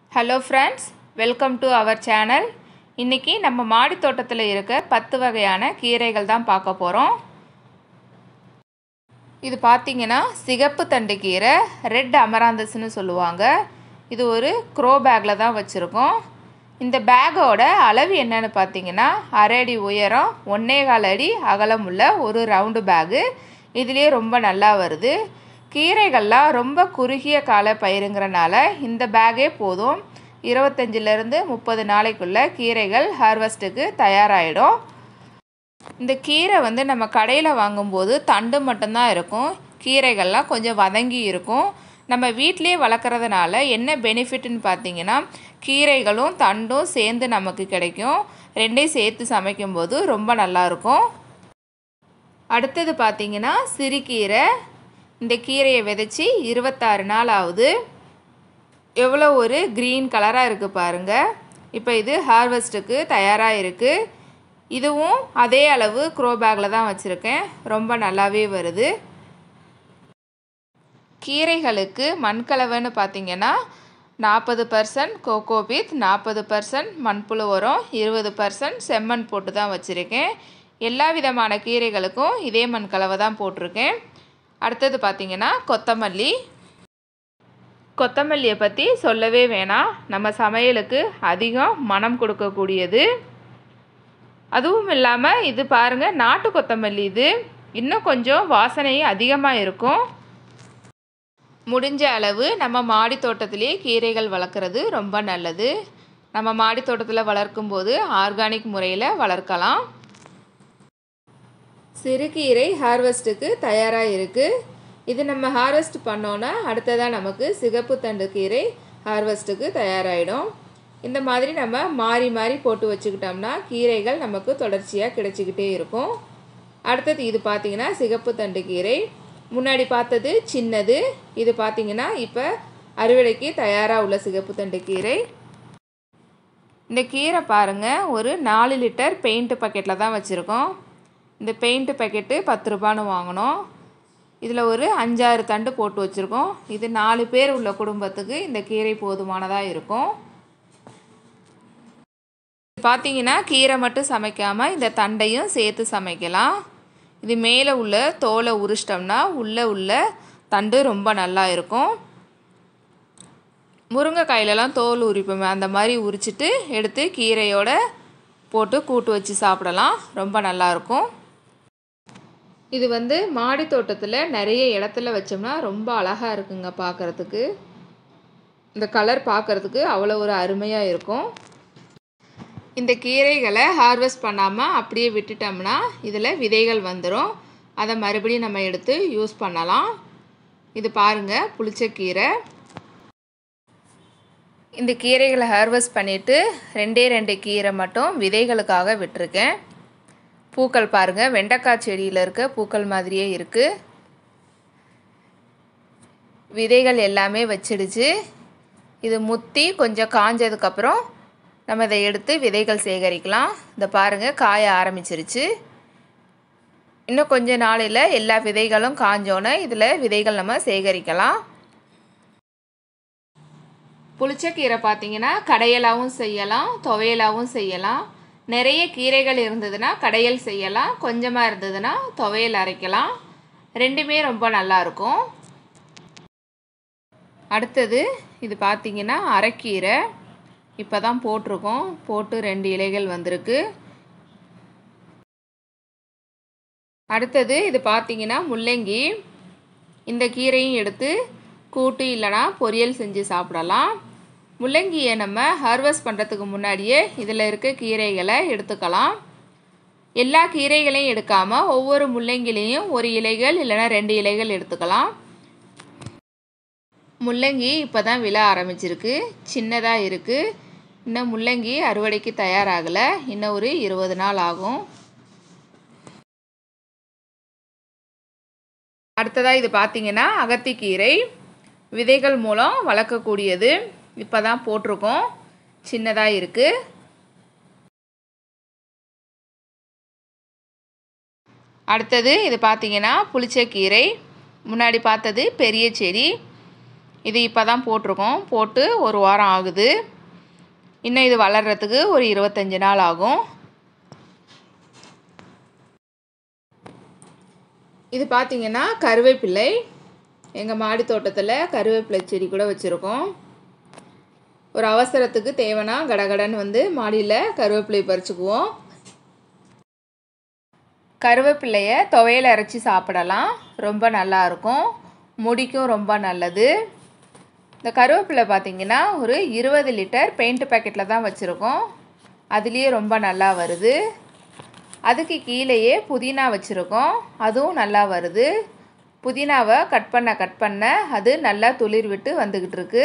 hello friends welcome to our channel இன்றைக்கி நம்ம மாடி தோட்டத்தில் இருக்க பத்து வகையான கீரைகள் தான் பார்க்க போகிறோம் இது பார்த்தீங்கன்னா சிகப்பு தண்டு கீரை ரெட் அமராந்தஸ்னு சொல்லுவாங்க இது ஒரு க்ரோ பேக்கில் தான் வச்சுருக்கோம் இந்த பேக்கோட அளவு என்னன்னு பார்த்தீங்கன்னா அரை அடி உயரம் ஒன்னே கால் அடி அகலம் உள்ள ஒரு ரவுண்டு பேகு இதுலேயே ரொம்ப நல்லா வருது கீரைகள்லாம் ரொம்ப குறுகிய கால பயிருங்கிறனால இந்த பேக்கே போதும் இருபத்தஞ்சிலேருந்து முப்பது நாளைக்குள்ள கீரைகள் ஹார்வெஸ்ட்டுக்கு தயாராகிடும் இந்த கீரை வந்து நம்ம கடையில் வாங்கும்போது தண்டு மட்டும்தான் இருக்கும் கீரைகள்லாம் கொஞ்சம் வதங்கி இருக்கும் நம்ம வீட்டிலே வளர்க்குறதுனால என்ன பெனிஃபிட்னு பார்த்தீங்கன்னா கீரைகளும் தண்டும் சேர்ந்து நமக்கு கிடைக்கும் ரெண்டையும் சேர்த்து சமைக்கும்போது ரொம்ப நல்லாயிருக்கும் அடுத்தது பார்த்தீங்கன்னா சிறுகீரை இந்த கீரையை விதைச்சி இருபத்தாறு நாள் ஆகுது எவ்வளோ ஒரு க்ரீன் கலராக இருக்குது பாருங்கள் இப்போ இது ஹார்வெஸ்ட்டுக்கு தயாராக இருக்குது இதுவும் அதே அளவு க்ரோ பேக்கில் தான் வச்சுருக்கேன் ரொம்ப நல்லாவே வருது கீரைகளுக்கு மண்கலவைன்னு பார்த்தீங்கன்னா நாற்பது பர்சன்ட் கோகோபித் நாற்பது பர்சன்ட் மண்புழு உரம் இருபது பர்சன்ட் செம்மண் போட்டு தான் வச்சுருக்கேன் எல்லா விதமான கீரைகளுக்கும் இதே மண் கலவை தான் போட்டிருக்கேன் அடுத்தது பார்த்திங்கன்னா கொத்தமல்லி கொத்தமல்லியை பற்றி சொல்லவே வேணாம் நம்ம சமையலுக்கு அதிகம் மனம் கொடுக்கக்கூடியது அதுவும் இல்லாமல் இது பாருங்கள் நாட்டு கொத்தமல்லி இது இன்னும் கொஞ்சம் வாசனையும் அதிகமாக இருக்கும் முடிஞ்ச அளவு நம்ம மாடி தோட்டத்திலே கீரைகள் வளர்க்குறது ரொம்ப நல்லது நம்ம மாடி தோட்டத்தில் வளர்க்கும்போது ஆர்கானிக் முறையில் வளர்க்கலாம் சிறுகீரை ஹார்வெஸ்ட்டுக்கு தயாராக இருக்குது இது நம்ம ஹார்வெஸ்ட் பண்ணோன்னா அடுத்ததாக நமக்கு சிகப்பு தண்டு கீரை ஹார்வெஸ்ட்டுக்கு தயாராகிடும் இந்த மாதிரி நம்ம மாறி மாறி போட்டு வச்சுக்கிட்டோம்னா கீரைகள் நமக்கு தொடர்ச்சியாக கிடைச்சிக்கிட்டே இருக்கும் அடுத்தது இது பார்த்திங்கன்னா சிகப்பு தண்டு கீரை முன்னாடி பார்த்தது சின்னது இது பார்த்திங்கன்னா இப்போ அறுவடைக்கு தயாராக உள்ள சிகப்பு தண்டு கீரை இந்த கீரை பாருங்கள் ஒரு நாலு லிட்டர் பெயிண்ட் பக்கெட்டில் தான் வச்சுருக்கோம் இந்த பெயிண்ட் பேக்கெட்டு பத்து ரூபான்னு வாங்கினோம் இதில் ஒரு அஞ்சாறு தண்டு போட்டு வச்சுருக்கோம் இது நாலு பேர் உள்ள குடும்பத்துக்கு இந்த கீரை போதுமானதாக இருக்கும் பார்த்தீங்கன்னா கீரை மட்டும் சமைக்காமல் இந்த தண்டையும் சேர்த்து சமைக்கலாம் இது மேலே உள்ள தோலை உரிச்சிட்டோம்னா உள்ளே உள்ள தண்டு ரொம்ப நல்லா இருக்கும் முருங்கைக்காயிலலாம் தோல் உரிப்போமே அந்த மாதிரி உரிச்சிட்டு எடுத்து கீரையோட போட்டு கூட்டு வச்சு சாப்பிடலாம் ரொம்ப நல்லாயிருக்கும் இது வந்து மாடி தோட்டத்தில் நிறைய இடத்துல வச்சோம்னா ரொம்ப அழகாக இருக்குங்க பார்க்குறதுக்கு இந்த கலர் பார்க்குறதுக்கு அவ்வளோ ஒரு அருமையாக இருக்கும் இந்த கீரைகளை ஹார்வெஸ்ட் பண்ணாமல் அப்படியே விட்டுட்டோம்னா இதில் விதைகள் வந்துடும் அதை மறுபடியும் நம்ம எடுத்து யூஸ் பண்ணலாம் இது பாருங்கள் புளிச்சக்கீரை இந்த கீரைகளை ஹார்வெஸ்ட் பண்ணிவிட்டு ரெண்டே ரெண்டு கீரை மட்டும் விதைகளுக்காக விட்டுருக்கேன் பூக்கள் பாருங்கள் வெண்டைக்காய் செடியில் இருக்க பூக்கள் மாதிரியே இருக்குது விதைகள் எல்லாமே வச்சிடுச்சு இது முத்தி கொஞ்சம் காஞ்சதுக்கப்புறம் நம்ம இதை எடுத்து விதைகள் சேகரிக்கலாம் இந்த பாருங்கள் காய ஆரம்பிச்சிருச்சு இன்னும் கொஞ்ச நாளில் எல்லா விதைகளும் காஞ்சோன்னே இதில் விதைகள் நம்ம சேகரிக்கலாம் புளிச்சக்கீரை பார்த்தீங்கன்னா கடையலாகவும் செய்யலாம் துவையலாகவும் செய்யலாம் நிறைய கீரைகள் இருந்ததுன்னா கடையல் செய்யலாம் கொஞ்சமாக இருந்ததுன்னா துவையல் அரைக்கலாம் ரெண்டுமே ரொம்ப நல்லாயிருக்கும் அடுத்தது இது பார்த்திங்கன்னா அரைக்கீரை இப்போ தான் போட்டிருக்கோம் போட்டு ரெண்டு இலைகள் வந்திருக்கு அடுத்தது இது பார்த்திங்கன்னா முள்ளங்கி இந்த கீரையும் எடுத்து கூட்டு இல்லைனா பொரியல் செஞ்சு சாப்பிடலாம் முள்ளங்கியை நம்ம ஹார்வெஸ்ட் பண்ணுறதுக்கு முன்னாடியே இதில் இருக்க கீரைகளை எடுத்துக்கலாம் எல்லா கீரைகளையும் எடுக்காமல் ஒவ்வொரு முள்ளங்கிலையும் ஒரு இலைகள் இல்லைனா ரெண்டு இலைகள் எடுத்துக்கலாம் முள்ளங்கி இப்போ தான் விழ ஆரம்பிச்சிருக்கு சின்னதாக இருக்குது இன்னும் முள்ளங்கி அறுவடைக்கு தயாராகலை இன்னும் ஒரு இருபது நாள் ஆகும் அடுத்ததாக இது பார்த்திங்கன்னா அகத்திக்கீரை விதைகள் மூலம் வளர்க்கக்கூடியது இப்போ தான் போட்டிருக்கோம் சின்னதாக இருக்குது அடுத்தது இது பார்த்திங்கன்னா புளிச்சக்கீரை முன்னாடி பார்த்தது பெரிய செடி இது இப்போ தான் போட்டிருக்கோம் போட்டு ஒரு வாரம் ஆகுது இன்னும் இது வளர்கிறதுக்கு ஒரு இருபத்தஞ்சி நாள் ஆகும் இது பார்த்திங்கன்னா கருவேப்பிள்ளை எங்கள் மாடி தோட்டத்தில் கருவேப்பிலை செடி கூட வச்சுருக்கோம் ஒரு அவசரத்துக்கு தேவைன்னா கடகடன்னு வந்து மாடியில் கருவேப்பிலை பறிச்சுக்குவோம் கருவேப்பிலையை துவையில் அரைச்சி சாப்பிடலாம் ரொம்ப நல்லாயிருக்கும் முடிக்கும் ரொம்ப நல்லது இந்த கருவேப்பிலை பார்த்திங்கன்னா ஒரு இருபது லிட்டர் பெயிண்ட் பேக்கெட்டில் தான் வச்சுருக்கோம் அதுலேயே ரொம்ப நல்லா வருது அதுக்கு கீழேயே புதினா வச்சுருக்கோம் அதுவும் நல்லா வருது புதினாவை கட் பண்ண கட் பண்ண அது நல்லா துளிர் விட்டு வந்துக்கிட்டு இருக்கு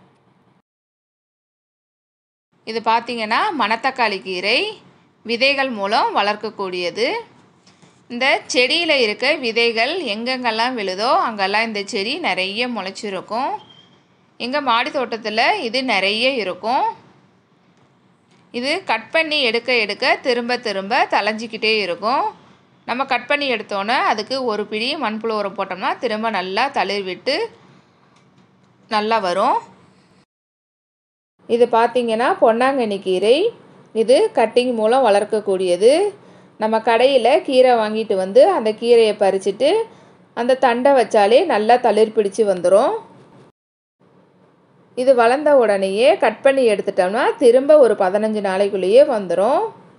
இது பார்த்திங்கன்னா மணத்தக்காளி கீரை விதைகள் மூலம் வளர்க்கக்கூடியது இந்த செடியில் இருக்க விதைகள் எங்கெங்கெல்லாம் விழுதோ அங்கெல்லாம் இந்த செடி நிறைய முளைச்சிருக்கும் எங்கள் மாடி தோட்டத்தில் இது நிறைய இருக்கும் இது கட் பண்ணி எடுக்க எடுக்க திரும்ப திரும்ப தலைஞ்சிக்கிட்டே இருக்கும் நம்ம கட் பண்ணி எடுத்தோன்னே அதுக்கு ஒரு பிடி மண்புழு உரம் போட்டோம்னா திரும்ப நல்லா தளிர் விட்டு நல்லா வரும் இது பார்த்திங்கன்னா பொன்னாங்கண்ணி கீரை இது கட்டிங் மூலம் வளர்க்கக்கூடியது நம்ம கடையில் கீரை வாங்கிட்டு வந்து அந்த கீரையை பறிச்சுட்டு அந்த தண்டை வச்சாலே நல்லா தளிர் பிடிச்சி வந்துடும் இது வளர்ந்த உடனேயே கட் பண்ணி எடுத்துட்டோம்னா திரும்ப ஒரு பதினஞ்சு நாளைக்குள்ளேயே வந்துடும்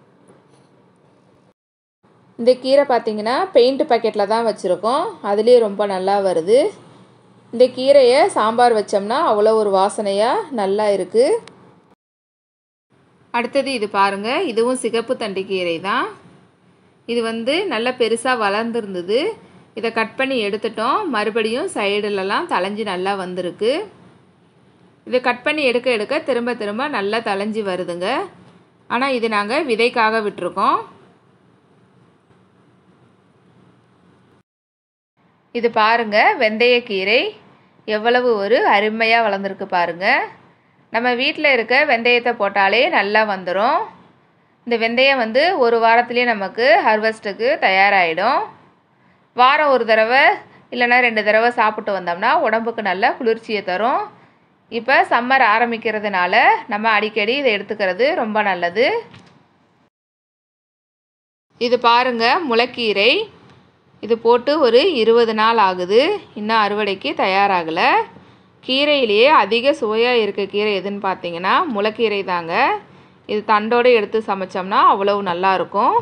இந்த கீரை பார்த்திங்கன்னா பெயிண்ட் பாக்கெட்டில் தான் வச்சுருக்கோம் அதுலேயே ரொம்ப நல்லா வருது இந்த கீரையை சாம்பார் வச்சோம்னா அவ்வளோ ஒரு வாசனையாக நல்லா இருக்குது அடுத்தது இது பாருங்கள் இதுவும் சிகப்பு தண்டு கீரை தான் இது வந்து நல்லா பெருசாக வளர்ந்துருந்தது இதை கட் பண்ணி எடுத்துட்டோம் மறுபடியும் சைடுலலாம் தளைஞ்சி நல்லா வந்திருக்கு இதை கட் பண்ணி எடுக்க எடுக்க திரும்ப திரும்ப நல்லா தளைஞ்சி வருதுங்க ஆனால் இது நாங்கள் விதைக்காக விட்டுருக்கோம் இது பாருங்க வெந்தயக்கீரை எவ்வளவு ஒரு அருமையாக வளர்ந்துருக்கு பாருங்க நம்ம வீட்டில் இருக்க வெந்தயத்தை போட்டாலே நல்லா வந்துடும் இந்த வெந்தயம் வந்து ஒரு வாரத்துலேயே நமக்கு ஹார்வெஸ்ட்டுக்கு தயாராகிடும் வாரம் ஒரு தடவை இல்லைன்னா ரெண்டு தடவை சாப்பிட்டு வந்தோம்னா உடம்புக்கு நல்ல குளிர்ச்சியை தரும் இப்போ சம்மர் ஆரம்பிக்கிறதுனால நம்ம அடிக்கடி இதை எடுத்துக்கிறது ரொம்ப நல்லது இது பாருங்க முளைக்கீரை இது போட்டு ஒரு இருபது நாள் ஆகுது இன்னும் அறுவடைக்கு தயாராகலை கீரையிலேயே அதிக சுவையாக இருக்க கீரை எதுன்னு பார்த்தீங்கன்னா முளைக்கீரை தாங்க இது தண்டோடு எடுத்து சமைச்சோம்னா அவ்வளவு நல்லாயிருக்கும்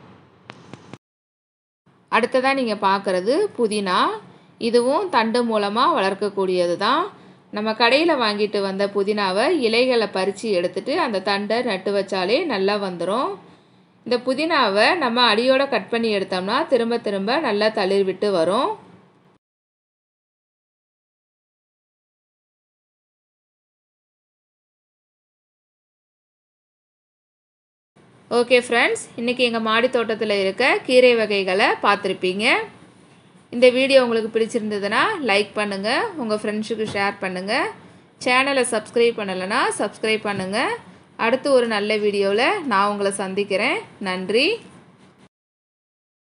அடுத்ததாக நீங்கள் பார்க்குறது புதினா இதுவும் தண்டு மூலமாக வளர்க்கக்கூடியது தான் நம்ம கடையில் வாங்கிட்டு வந்த புதினாவை இலைகளை பறித்து எடுத்துட்டு அந்த தண்டை நட்டு வச்சாலே நல்லா வந்துடும் இந்த புதினாவை நம்ம அடியோட கட் பண்ணி எடுத்தோம்னா திரும்ப திரும்ப நல்லா தளிர் விட்டு வரும் ஓகே ஃப்ரெண்ட்ஸ் இன்றைக்கி எங்கள் மாடி தோட்டத்தில் இருக்க கீரை வகைகளை பார்த்துருப்பீங்க இந்த வீடியோ உங்களுக்கு பிடிச்சிருந்ததுன்னா லைக் பண்ணுங்கள் உங்கள் ஃப்ரெண்ட்ஸுக்கு ஷேர் பண்ணுங்கள் சேனலை சப்ஸ்கிரைப் பண்ணலைன்னா சப்ஸ்கிரைப் பண்ணுங்கள் அடுத்து ஒரு நல்ல வீடியோவில் நான் உங்களை சந்திக்கிறேன் நன்றி